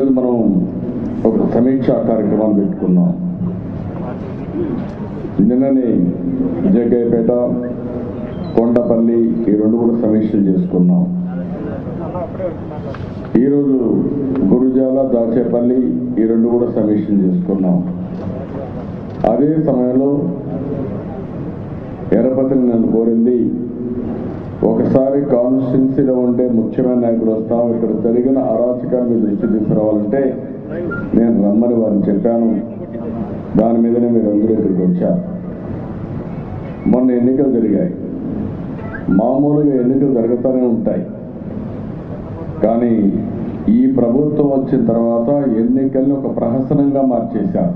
ఈరోజు మనం ఒక సమీక్షా కార్యక్రమాన్ని పెట్టుకున్నాం నిన్ననే జగ్గయ్యపేట కొండపల్లి ఈ రెండు కూడా సమీక్షలు చేసుకున్నాం ఈరోజు గురుజాల దాచేపల్లి ఈ రెండు కూడా సమీక్షలు చేసుకున్నాం అదే సమయంలో ఎర్రపతిని నన్ను కోరింది ఒకసారి కాన్స్టిట్యున్సీలో ఉండే ముఖ్యమైన నాయకులు వస్తాం ఇక్కడ జరిగిన అరాచకాన్ని దృష్టి తీసుకురావాలంటే నేను రమ్మని వారిని చెప్పాను దాని మీదనే మీరు అందరూ ఇక్కడికి వచ్చారు మొన్న ఎన్నికలు జరిగాయి మామూలుగా ఎన్నికలు జరుగుతూనే ఉంటాయి కానీ ఈ ప్రభుత్వం వచ్చిన తర్వాత ఎన్నికల్ని ఒక ప్రహసనంగా మార్చేశారు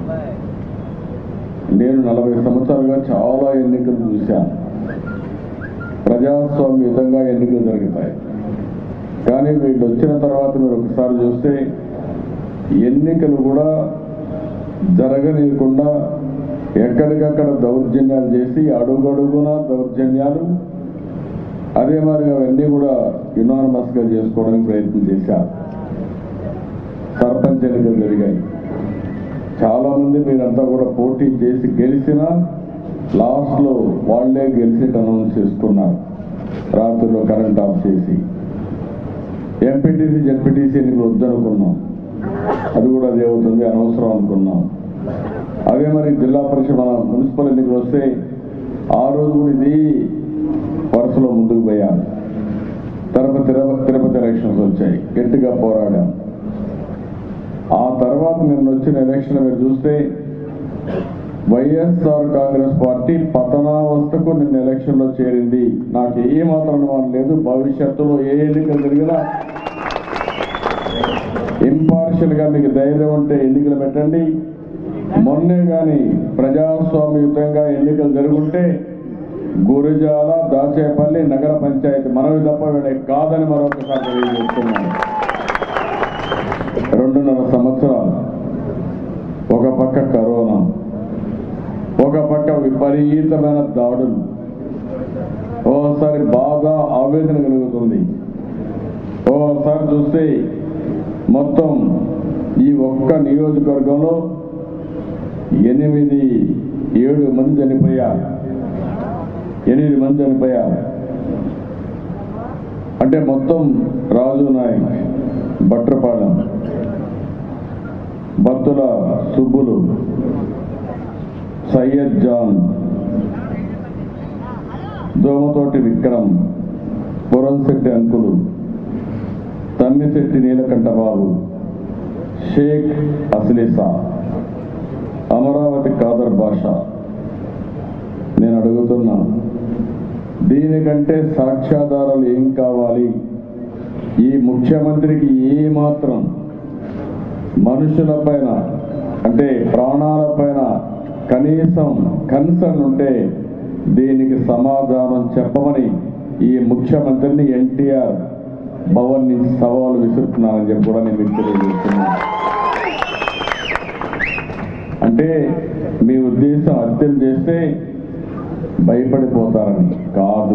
నేను నలభై సంవత్సరాలుగా చాలా ఎన్నికలు చూశాను ప్రజాస్వామ్యుతంగా ఎన్నికలు జరుగుతాయి కానీ వీళ్ళు వచ్చిన తర్వాత మీరు ఒకసారి చూస్తే ఎన్నికలు కూడా జరగనీయకుండా ఎక్కడికక్కడ దౌర్జన్యాలు చేసి అడుగడుగున దౌర్జన్యాలు అదే మాదిరిగా అవన్నీ కూడా యునానమస్గా చేసుకోవడానికి ప్రయత్నం చేశారు సర్పంచ్ ఎన్నికలు జరిగాయి చాలా మంది మీరంతా కూడా పోటీ చేసి గెలిచినా లాస్ట్ లో వాళ్లే గెలిచిట్ అనౌన్స్ చేసుకున్నారు రాత్రిలో కరెంట్ ఆఫ్ చేసి ఎంపీటీసీ జెడ్పీటీసీ ఎన్నికలు వద్దనుకున్నాం అది కూడా అదే అవుతుంది అనవసరం అనుకున్నాం అదే మరి జిల్లా పరిషత్ మన మున్సిపల్ ఎన్నికలు వస్తే ఆ రోజు కూడా ఇది వరుసలో ముందుకు పోయాం తిరుపతి తిరుపతి తిరుపతి ఎలక్షన్స్ వచ్చాయి గట్టిగా పోరాడాం ఆ తర్వాత నిన్న వచ్చిన ఎలక్షన్ మీరు చూస్తే వైఎస్ఆర్ కాంగ్రెస్ పార్టీ పతనావస్థకు నిన్న ఎలక్షన్ లో చేరింది నాకు ఏ మాత్రం అనుమానం లేదు భవిష్యత్తులో ఏ ఎన్నికలు జరిగినా ఇంపార్షియల్ గా మీకు ధైర్యం ఉంటే ఎన్నికలు పెట్టండి మొన్నే గాని ప్రజాస్వామ్యయుతంగా ఎన్నికలు జరుగుంటే గురుజాల దాచేపల్లి నగర పంచాయతీ మనవి తప్ప వీళ్ళకి కాదని మరొకసారి తెలియజేస్తున్నాను రెండున్నర సంవత్సరాలు ఒక పక్క కరోనా ఒక పక్క విపరీతమైన దాడులు ఓసారి బాగా ఆవేదన కలుగుతుంది ఓసారి చూస్తే మొత్తం ఈ ఒక్క నియోజకవర్గంలో ఎనిమిది ఏడు మంది చనిపోయారు ఎనిమిది మంది చనిపోయారు అంటే మొత్తం రాజు నాయక్ భట్రపాలెం బత్తుల సుబ్బులు సయ్యద్ జాన్ దోమతోటి విక్రమ్ పురంశెట్టి అంకులు తమ్మిశెట్టి నీలకంఠబాబు షేక్ అస్లీసా అమరావతి కాదర్ భాష నేను అడుగుతున్నా దీనికంటే సాక్ష్యాధారాలు ఏం కావాలి ఈ ముఖ్యమంత్రికి ఏ మాత్రం మనుషుల పైన అంటే ప్రాణాల పైన కనీసం కన్సర్న్ ఉంటే దీనికి సమాధానం చెప్పమని ఈ ముఖ్యమంత్రిని ఎన్టీఆర్ భవన్ నుంచి సవాలు విసురుతున్నానని చెప్పి కూడా నేను మీకు తెలియజేస్తున్నాను అంటే మీ ఉద్దేశం హత్యలు చేస్తే భయపడిపోతారని కాదు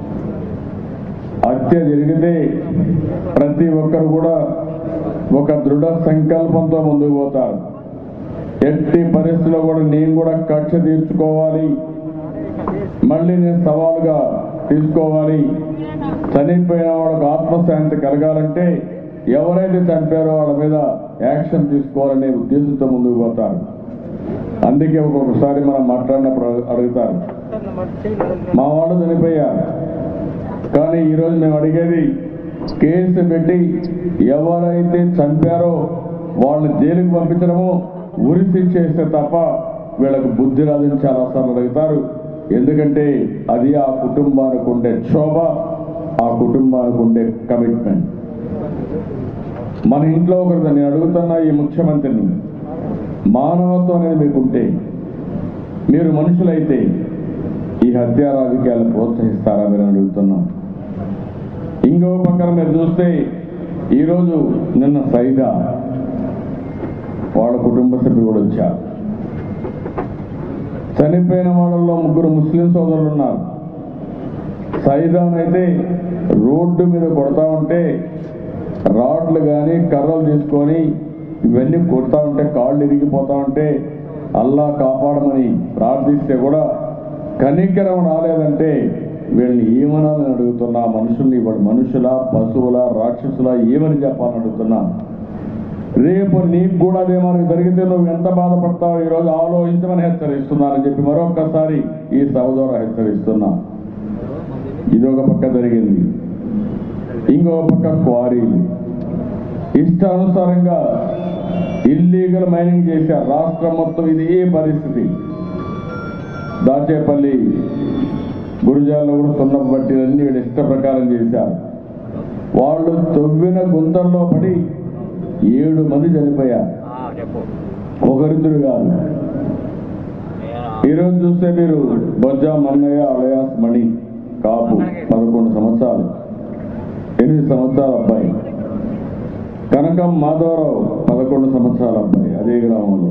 హత్య జరిగితే ప్రతి ఒక్కరు కూడా ఒక దృఢ సంకల్పంతో ముందుకు పోతారు ఎట్టి పరిస్థితుల్లో కూడా నేను కూడా కక్ష తీర్చుకోవాలి మళ్ళీ నేను సవాలుగా తీసుకోవాలి చనిపోయిన వాళ్ళకు ఆత్మశాంతి కలగాలంటే ఎవరైతే చంపారో వాళ్ళ మీద యాక్షన్ తీసుకోవాలనే ఉద్దేశంతో ముందుకు పోతారు అందుకే ఒక్కొక్కసారి మనం మాట్లాడినప్పుడు అడుగుతారు మా వాళ్ళు చనిపోయారు కానీ ఈరోజు మేము అడిగేది కేసు పెట్టి ఎవరైతే చంపారో వాళ్ళని జైలుకి పంపించడము ఉరి శిక్ష చేస్తే తప్ప వీళ్ళకు బుద్ధి రాదని చాలాసార్లు అడుగుతారు ఎందుకంటే అది ఆ కుటుంబానికి ఉండే క్షోభ ఆ కుటుంబానికి ఉండే కమిట్మెంట్ మన ఇంట్లో ఒకరు నేను అడుగుతున్నా ఈ ముఖ్యమంత్రిని మానవత్వం అనేది మీకుంటే మీరు మనుషులైతే ఈ హత్యా రాజకీయాలు ప్రోత్సహిస్తారా మీరు అడుగుతున్నాం ఇంకో పక్కన మీరు చూస్తే ఈరోజు నిన్న సైదా వాళ్ళ కుటుంబ సభ్యులు కూడా వచ్చారు చనిపోయిన వాళ్ళల్లో ముగ్గురు ముస్లిం సోదరులు ఉన్నారు సైదాన్ అయితే రోడ్డు మీద కొడతా ఉంటే రాడ్లు కానీ కర్రలు తీసుకొని ఇవన్నీ కొడతా ఉంటే కాళ్ళు ఇరిగిపోతా ఉంటే అల్లా కాపాడమని ప్రార్థిస్తే కూడా కనికరం రాలేదంటే వీళ్ళని ఏమనాలని అడుగుతున్నా మనుషుల్ని వాడు మనుషుల పశువుల రాక్షసుల ఏమని చెప్పాలని అడుగుతున్నా రేపు నీకు కూడా అదే మనకు జరిగితే నువ్వు ఎంత బాధపడతావు ఈరోజు ఆలోచించమని హెచ్చరిస్తున్నానని చెప్పి మరొక్కసారి ఈ సభ ద్వారా హెచ్చరిస్తున్నా ఇది ఒక పక్క జరిగింది ఇంకో పక్క క్వారీలు ఇష్టానుసారంగా ఇల్లీగల్ మైనింగ్ చేశారు రాష్ట్రం మొత్తం ఇది ఏ పరిస్థితి దాచేపల్లి గురుజాల్లో కూడా సున్నపు బట్టీలన్నీ వీళ్ళ ఇష్ట ప్రకారం చేశారు వాళ్ళు తవ్విన గుంతల్లో పడి ఏడు మంది చనిపోయారు చెప్పు ఒకరిద్దరు కాదు ఈరోజు చూస్తే మీరు బొజ్జా మన్నయ్య అలయాస్ మణి కాపు పదకొండు సంవత్సరాలు ఎనిమిది సంవత్సరాల అబ్బాయి కనకం మాధవరావు పదకొండు సంవత్సరాల అబ్బాయి అదే గ్రామంలో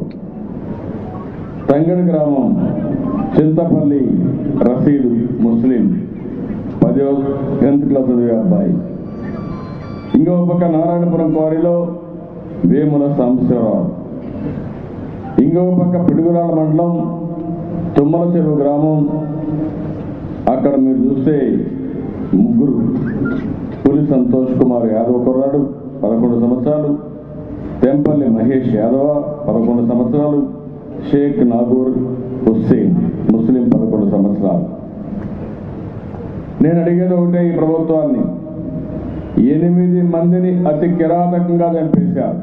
తంగడి గ్రామం చింతపల్లి రసీదు ముస్లిం పదో టెన్త్ క్లాస్ చదివే అబ్బాయి ఇంకో పక్క నారాయణపురం క్వారీలో వేముల సాంబశివరావు ఇంకో పక్క పిడుగురాళ్ళ మండలం తుమ్మల చెరువు గ్రామం అక్కడ మీరు చూస్తే ముగ్గురు పులి సంతోష్ కుమార్ యాదవ్ కుర్రాడు పదకొండు సంవత్సరాలు తెంపల్లి మహేష్ యాదవ పదకొండు సంవత్సరాలు షేక్ నాగూర్ హుస్సేన్ ముస్లిం పదకొండు సంవత్సరాలు నేను అడిగేది ఒకటే ఈ ప్రభుత్వాన్ని ఎనిమిది మందిని అతి కిరాతకంగా చంపేశారు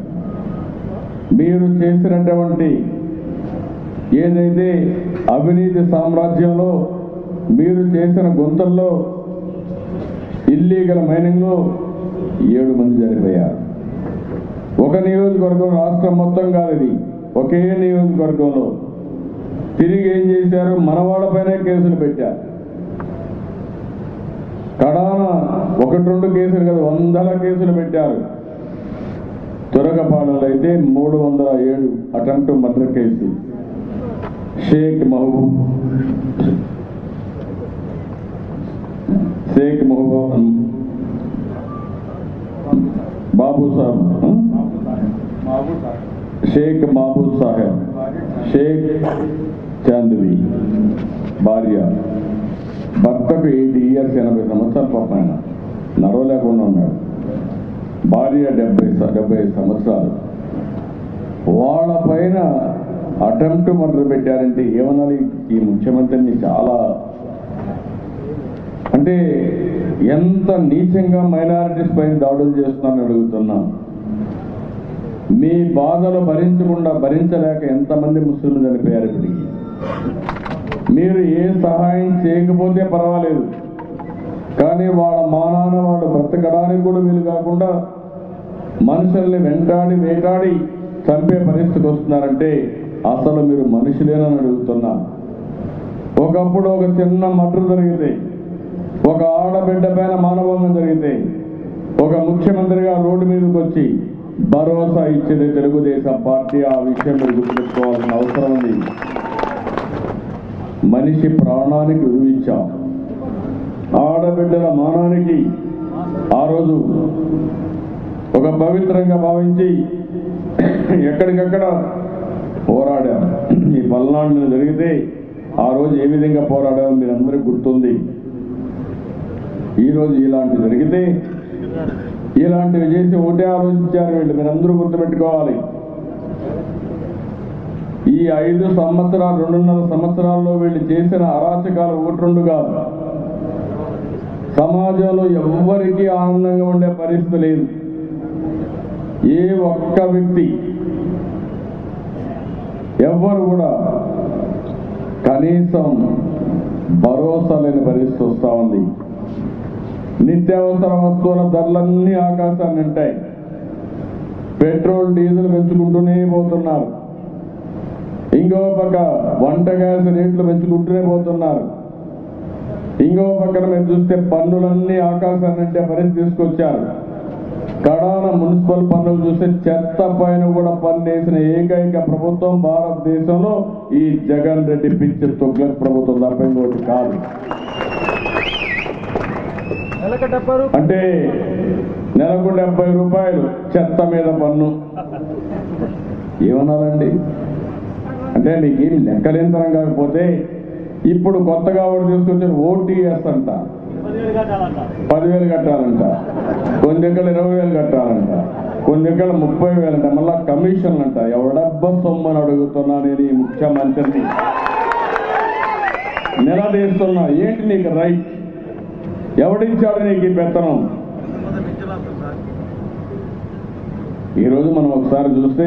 మీరు చేసినటువంటి ఏదైతే అవినీతి సామ్రాజ్యంలో మీరు చేసిన గుంతల్లో ఇల్లీగల్ మైనింగ్లో ఏడు మంది చనిపోయారు ఒక నియోజకవర్గం రాష్ట్రం మొత్తం కాదు ఇది ఒకే నియోజకవర్గంలో తిరిగి ఏం చేశారు మనవాళ్ళపైనే కేసులు పెట్టారు కడాన ఒకటి రెండు కేసులు కదా వందల కేసులు పెట్టారు తురగపాలెంలో అయితే మూడు వందల ఏడు attempt murder case Shaik Mahaboob Shaik Mahaboob Babu Sab Shaik Mahaboob Saheb Shaik Chandvi భార్య భర్తకు ఎయిటీ ఇయర్స్ ఎనభై సంవత్సరాల పాప ఆయన నడవలేకుండా ఉన్నాడు భార్య డెబ్బై స- డెబ్బై ఐదు సంవత్సరాలు వాళ్ళ పైన అటెంప్ట్ మర్డర్ పెట్టారంటే ఏమనాలి ఈ ముఖ్యమంత్రిని చాలా అంటే ఎంత నీచంగా మైనారిటీస్ పైన దాడులు చేస్తున్నారని అడుగుతున్నా మీ బాధలు భరించకుండా భరించలేక ఎంతమంది ముస్లింలు చనిపోయారు ఇప్పటికి మీరు ఏ సహాయం చేయకపోతే పర్వాలేదు కానీ వాళ్ళ మానాన వాళ్ళు బ్రతకడానికి కూడా వీలు కాకుండా మనుషుల్ని వెంటాడి వేటాడి చంపే పరిస్థితికి వస్తున్నారంటే అసలు మీరు మనుషులేనని అడుగుతున్నా ఒకప్పుడు ఒక చిన్న మటర్ జరిగితే ఒక ఆడబిడ్డ పైన మానభంగం జరిగితే ఒక ముఖ్యమంత్రిగా రోడ్డు మీదకి వచ్చి భరోసా ఇచ్చేది తెలుగుదేశం పార్టీ ఆ విషయం మీరు గుర్తుపెట్టుకోవాల్సిన అవసరం ఉంది మనిషి ప్రాణానికి విలువిచ్చాం ఆడబిడ్డల మానానికి ఆ రోజు ఒక పవిత్రంగా భావించి ఎక్కడికక్కడ పోరాడాం ఈ పల్నాడు జరిగితే ఆ రోజు ఏ విధంగా పోరాడామో మీరు అందరికీ గుర్తుంది ఈరోజు ఇలాంటి జరిగితే ఇలాంటివి చేసి ఒకటే ఆలోచించారు వీళ్ళు మీరందరూ గుర్తుపెట్టుకోవాలి ఈ ఐదు సంవత్సరాలు రెండున్నర సంవత్సరాల్లో వీళ్ళు చేసిన అరాచకాలు ఒకటి రెండు కాదు సమాజంలో ఎవ్వరికీ ఆనందంగా ఉండే పరిస్థితి లేదు ఏ ఒక్క వ్యక్తి ఎవ్వరు కూడా కనీసం భరోసా లేని పరిస్థితి వస్తూ ఉంది నిత్యావసర వస్తువుల ధరలన్నీ ఆకాశాన్ని ఉంటాయి పెట్రోల్ డీజిల్ పెంచుకుంటూనే పోతున్నారు ఇంకో పక్క వంట గ్యాస్ రేట్లు పెంచుకుంటూనే పోతున్నారు ఇంకో పక్కన మీరు చూస్తే పన్నులన్నీ ఆకాశాన్ని అంటే పరిస్థితి తీసుకొచ్చారు కడాన మున్సిపల్ పన్నులు చూస్తే చెత్త పైన కూడా పన్ను వేసిన ఏకైక ప్రభుత్వం భారతదేశంలో ఈ జగన్ రెడ్డి పిచ్చి తొగ్లక్ ప్రభుత్వం తప్ప ఇంకోటి కాదు నెలక డెబ్బై రూపాయలు అంటే నెలకు డెబ్బై రూపాయలు చెత్త మీద పన్ను ఏమన్నారండి అంటే మీకేం లెక్కలేంతరం కాకపోతే ఇప్పుడు కొత్తగా ఒకటి తీసుకొచ్చిన ఓటీఎస్ అంట పదివేలు కట్టాలంట కొన్ని దగ్గర ఇరవై వేలు కట్టాలంట కొన్ని దగ్గర ముప్పై వేలంట మళ్ళా కమిషన్ అంట ఎవడబ్బ సొమ్మని అడుగుతున్నా నేను ఈ ముఖ్యమంత్రిని నిలదీస్తున్నా ఏంటి నీకు రైట్ ఎవడిచ్చాడు నీకు ఈ పెత్తనం ఈరోజు మనం ఒకసారి చూస్తే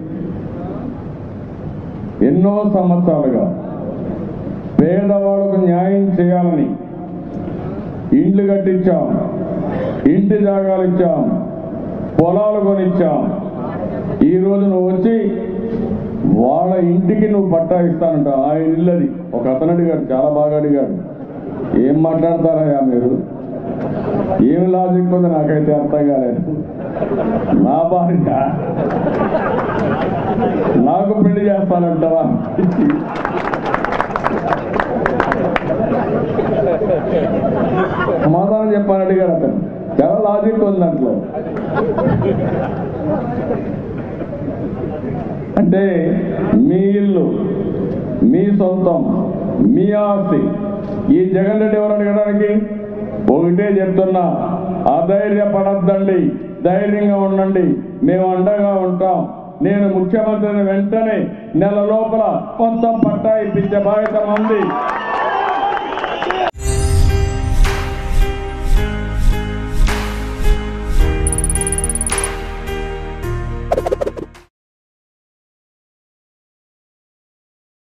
ఎన్నో సంవత్సరాలుగా పేదవాళ్ళకు న్యాయం చేయాలని ఇండ్లు కట్టించాం ఇంటి జాగాలు ఇచ్చాం పొలాలు కొనిచ్చాం ఈ రోజు నువ్వు వచ్చి వాళ్ళ ఇంటికి నువ్వు పట్టా ఇస్తానంట ఆయన ఇల్లు అది ఒక అతను అడిగాడు చాలా బాగా అడిగాడు ఏం మాట్లాడతారయ్యా మీరు ఏం లాజిక్ ఉంది నాకైతే అర్థం కాలేదు నా భార్య నాకు పెళ్లి చేస్తానంటారా సమాధానం చెప్పాలని అడిగాడు అతను చాలా లాజిక్ ఉంది దాంట్లో అంటే మీ ఇల్లు మీ సొంతం మీ ఆస్తి ఈ జగన్ రెడ్డి ఎవరు అడగడానికి ఒకటే చెప్తున్నా అధైర్యపడద్దండి ధైర్యంగా ఉండండి మేము అండగా ఉంటాం నేను ముఖ్యమంత్రిని వెంటనే నెల లోపల మొత్తం పట్టా ఇప్పించే బాధ్యత ఉంది